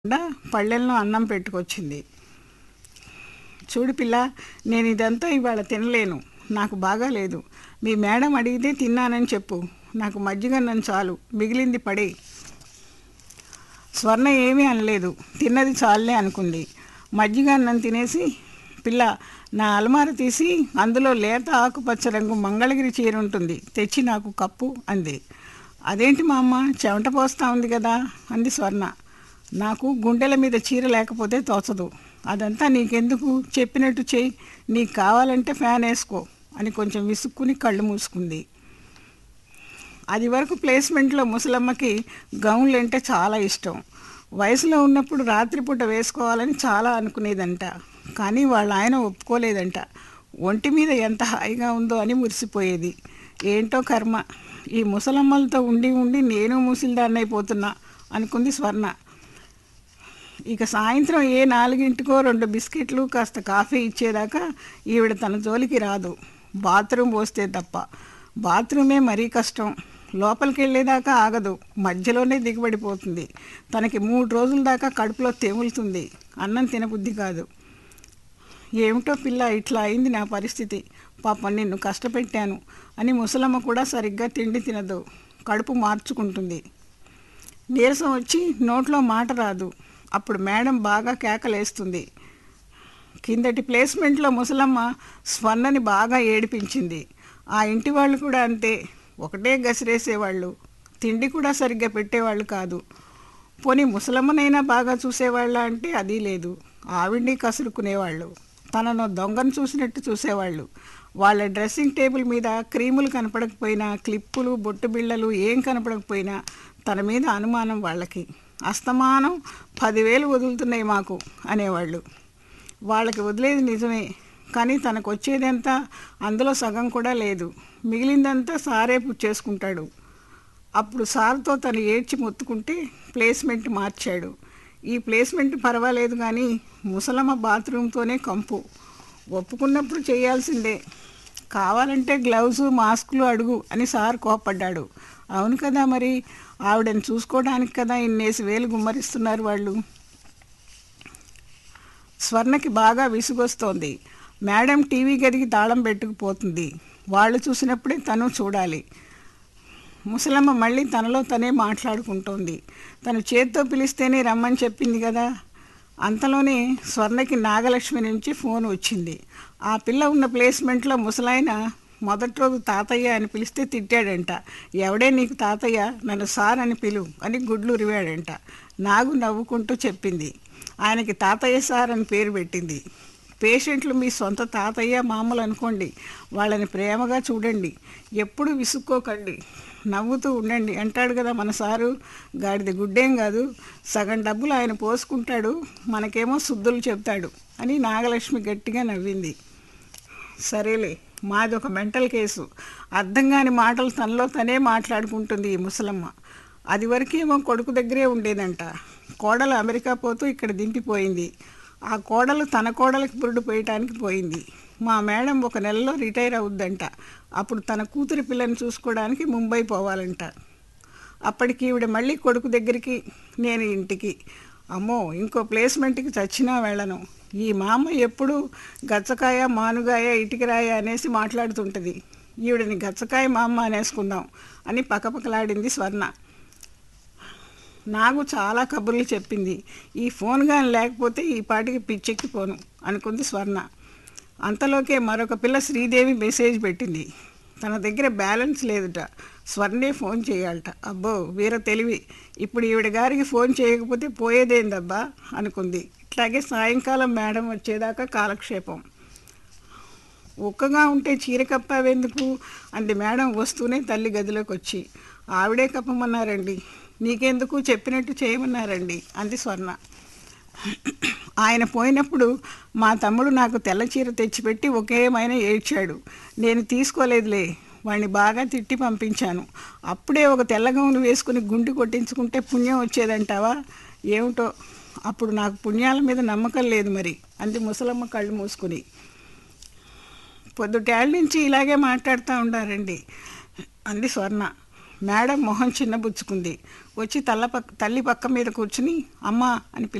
డా పళ్ళెంలో అన్నం పెట్టుకొచ్చింది చూడు పిల్ల నేను ఇదంతా ఇవాళ తినలేను నాకు బాగాలేదు మీ మేడం అడిగితే తిన్నానని చెప్పు నాకు మజ్జిగన్నం చాలు మిగిలింది పడే స్వర్ణ ఏమీ అనలేదు తిన్నది చాలే అనుకుంది మజ్జిగ అన్నం తినేసి పిల్ల నా అలమార తీసి అందులో లేత ఆకుపచ్చ రంగు మంగళగిరి చీర ఉంటుంది తెచ్చి నాకు కప్పు అంది అదేంటి మా అమ్మ చెమట పోస్తా ఉంది కదా అంది స్వర్ణ నాకు గుండెల మీద చీర లేకపోతే తోచదు అదంతా నీకెందుకు చెప్పినట్టు చెయ్యి నీకు కావాలంటే ఫ్యాన్ వేసుకో అని కొంచెం విసుక్కుని కళ్ళు మూసుకుంది అది వరకు ప్లేస్మెంట్లో ముసలమ్మకి గౌన్లు అంటే చాలా ఇష్టం వయసులో ఉన్నప్పుడు రాత్రిపూట వేసుకోవాలని చాలా అనుకునేదంట కానీ వాళ్ళ ఆయన ఒప్పుకోలేదంట ఒంటి మీద ఎంత హాయిగా ఉందో అని మురిసిపోయేది ఏంటో కర్మ ఈ ముసలమ్మలతో ఉండి ఉండి నేను ముసిల్దాన్ని అయిపోతున్నా అనుకుంది స్వర్ణ ఇక సాయంత్రం ఏ నాలుగింటికో రెండు బిస్కెట్లు కాస్త కాఫీ ఇచ్చేదాకా ఈవిడ తన జోలికి రాదు బాత్రూమ్ పోస్తే తప్ప బాత్రూమే మరీ కష్టం లోపలికి వెళ్ళేదాకా ఆగదు మధ్యలోనే దిగబడిపోతుంది తనకి మూడు రోజుల దాకా కడుపులో తెములుతుంది అన్నం తినబుద్ధి కాదు ఏమిటో పిల్ల ఇట్లా అయింది నా పరిస్థితి పాపం నిన్ను కష్టపెట్టాను అని ముసలమ్మ కూడా సరిగ్గా తిండి తినదు కడుపు మార్చుకుంటుంది నీరసం వచ్చి నోట్లో మాట రాదు అప్పుడు మేడం బాగా కేకలేస్తుంది కిందటి ప్లేస్మెంట్లో ముసలమ్మ స్వర్ణని బాగా ఏడిపించింది ఆ ఇంటి వాళ్ళు కూడా అంతే ఒకటే గసిరేసేవాళ్ళు తిండి కూడా సరిగ్గా పెట్టేవాళ్ళు కాదు పోనీ ముసలమ్మనైనా బాగా చూసేవాళ్ళ అంటే అది లేదు ఆవిడ్ని కసురుకునేవాళ్ళు తనను దొంగను చూసినట్టు చూసేవాళ్ళు వాళ్ళ డ్రెస్సింగ్ టేబుల్ మీద క్రీములు కనపడకపోయినా క్లిప్పులు బొట్టు బిళ్ళలు ఏం కనపడకపోయినా తన మీద అనుమానం వాళ్ళకి అస్తమానం పదివేలు వదులుతున్నాయి మాకు అనేవాళ్ళు వాళ్ళకి వదిలేది నిజమే కానీ తనకు వచ్చేదంతా అందులో సగం కూడా లేదు మిగిలిందంతా సారే పుచ్చేసుకుంటాడు అప్పుడు సార్తో తను ఏడ్చి మొత్తుకుంటే ప్లేస్మెంట్ మార్చాడు ఈ ప్లేస్మెంట్ పర్వాలేదు కానీ ముసలమ్మ బాత్రూమ్తోనే కంపు ఒప్పుకున్నప్పుడు చేయాల్సిందే కావాలంటే గ్లౌజు మాస్కులు అడుగు అని సార్ కోపడ్డాడు అవును కదా మరి ఆవిడని చూసుకోవడానికి కదా ఇన్నేసి వేలు గుమ్మరిస్తున్నారు వాళ్ళు స్వర్ణకి బాగా విసుగొస్తోంది మేడం టీవీ గదికి తాళం పెట్టుకుపోతుంది వాళ్ళు చూసినప్పుడే తను చూడాలి ముసలమ్మ మళ్ళీ తనలో తనే మాట్లాడుకుంటోంది తను చేత్తో పిలిస్తేనే రమ్మని చెప్పింది కదా అంతలోనే స్వర్ణకి నాగలక్ష్మి నుంచి ఫోన్ వచ్చింది ఆ పిల్ల ఉన్న ప్లేస్మెంట్లో ముసలాయన మొదటి రోజు తాతయ్య అని పిలిస్తే తిట్టాడంట ఎవడే నీకు తాతయ్య నన్ను సార్ అని పిలు అని గుడ్లు ఉరివాడంట నాగు నవ్వుకుంటూ చెప్పింది ఆయనకి తాతయ్య సార్ అని పేరు పెట్టింది పేషెంట్లు మీ సొంత తాతయ్య మామూలు అనుకోండి వాళ్ళని ప్రేమగా చూడండి ఎప్పుడు విసుక్కోకండి నవ్వుతూ ఉండండి అంటాడు కదా మన సారు గాడిది గుడ్డేం కాదు సగం డబ్బులు ఆయన పోసుకుంటాడు మనకేమో శుద్ధులు చెప్తాడు అని నాగలక్ష్మి గట్టిగా నవ్వింది సరేలే మాది ఒక మెంటల్ కేసు అర్థం కాని మాటలు తనలో తనే మాట్లాడుకుంటుంది ఈ ముసలమ్మ అది వరకేమో కొడుకు దగ్గరే ఉండేదంట కోడలు అమెరికా పోతూ ఇక్కడ దింపిపోయింది ఆ కోడలు తన కోడలికి పురుడు పోయటానికి పోయింది మా మేడం ఒక నెలలో రిటైర్ అవుద్దంట అప్పుడు తన కూతురి పిల్లని చూసుకోవడానికి ముంబై పోవాలంట అప్పటికి ఈవిడ మళ్ళీ కొడుకు దగ్గరికి నేను ఇంటికి అమ్మో ఇంకో ప్లేస్మెంట్కి చచ్చినా వెళ్ళను ఈ మామ ఎప్పుడు గచ్చకాయ మానుగాయ ఇటుకరాయ అనేసి మాట్లాడుతుంటుంది ఈవిడని గచ్చకాయ మామ అనేసుకుందాం అని పక్కపక్కలాడింది స్వర్ణ నాకు చాలా కబుర్లు చెప్పింది ఈ ఫోన్ కానీ లేకపోతే ఈ పాటికి పిచ్చెక్కిపోను అనుకుంది స్వర్ణ అంతలోకే మరొక పిల్ల శ్రీదేవి మెసేజ్ పెట్టింది తన దగ్గర బ్యాలెన్స్ లేదుట స్వర్ణే ఫోన్ చేయాలట అబ్బో వీర తెలివి ఇప్పుడు ఈవిడ గారికి ఫోన్ చేయకపోతే పోయేదేందబ్బా అనుకుంది ఇట్లాగే సాయంకాలం మేడం వచ్చేదాకా కాలక్షేపం ఒక్కగా ఉంటే చీర కప్పావెందుకు అంది మేడం వస్తూనే తల్లి గదిలోకి వచ్చి ఆవిడే కప్పమన్నారండి నీకెందుకు చెప్పినట్టు చేయమన్నారండి అంది స్వర్ణ ఆయన పోయినప్పుడు మా తమ్ముడు నాకు తెల్ల చీర తెచ్చిపెట్టి ఒకేమైనా ఏడ్చాడు నేను తీసుకోలేదులే వాడిని బాగా తిట్టి పంపించాను అప్పుడే ఒక తెల్ల గౌను వేసుకుని గుండు కొట్టించుకుంటే పుణ్యం వచ్చేదంటావా ఏమిటో అప్పుడు నాకు పుణ్యాల మీద నమ్మకం లేదు మరి అంది ముసలమ్మ కళ్ళు మూసుకుని పొద్దుటేళ్ళ నుంచి ఇలాగే మాట్లాడుతూ ఉండారండి అంది స్వర్ణ మేడం మొహం చిన్నబుచ్చుకుంది వచ్చి తల్ల పక్క తల్లి పక్క మీద కూర్చుని అమ్మ అని పిలిచింది